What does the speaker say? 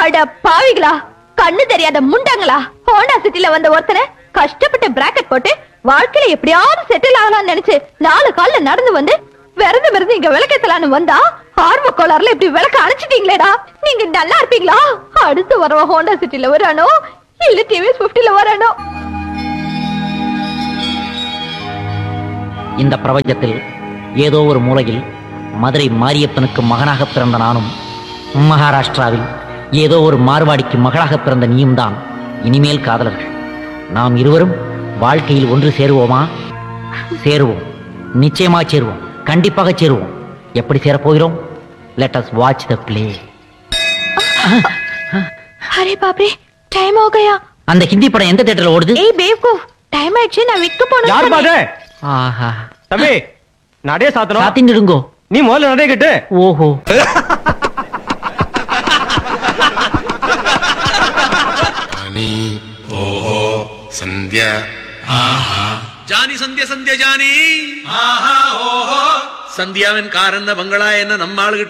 அட பாவிகளா கண்ணு தெரியாத முண்டங்களா ஹோண்டா சிட்டில வந்த ஒருத்தனை கஷ்டப்பட்டு பிராக்கெட் போட்டு வாழ்க்கையில எப்படியாவது செட்டில் ஆகலாம்னு நினைச்சு நாலு கால்ல நடந்து வந்து விரந்து விரந்து இங்க விளக்கேத்தலான்னு வந்தா ஆர்வ கோளாறுல இப்படி விளக்க அணைச்சிட்டீங்களேடா நீங்க நல்லா இருப்பீங்களா அடுத்து வரவ ஹோண்டா சிட்டில வரானோ இல்ல டிவிஎஸ் பிப்டில வரானோ இந்த பிரபஞ்சத்தில் ஏதோ ஒரு மூலையில் மதுரை மாரியப்பனுக்கு மகனாக பிறந்த நானும் மகாராஷ்டிராவில் ஏதோ ஒரு மார்வாடிக்கு மகளாக பிறந்த நீயும் தான் இனிமேல் காதலர்கள் நாம் இருவரும் வாழ்க்கையில் ஒன்று சேருவோமா சேருவோம் நிச்சயமா சேருவோம் கண்டிப்பாக சேருவோம் எப்படி சேரப்போகிறோம் let us watch the play அரே பாப்ரே டைம் हो गया அந்த ஹிந்தி படம் எந்த தேட்டர்ல ஓடுது ஏய் பேவ்கூஃப் டைம் ஆயிடுச்சு நான் விக்க போகணும் யார் பாது ஆஹா தம்பி நடே சாத்தணும் சாத்தின்னுடுங்கோ நீ முதல்ல நடே கட்டு ஓஹோ అని ఓహో సంధ్య ജാനി സന്ധ്യ സന്ധ്യ ജാനി സന്ധ്യാവൻ കാരെന്ന ബംഗള എന്ന നമ്മാള്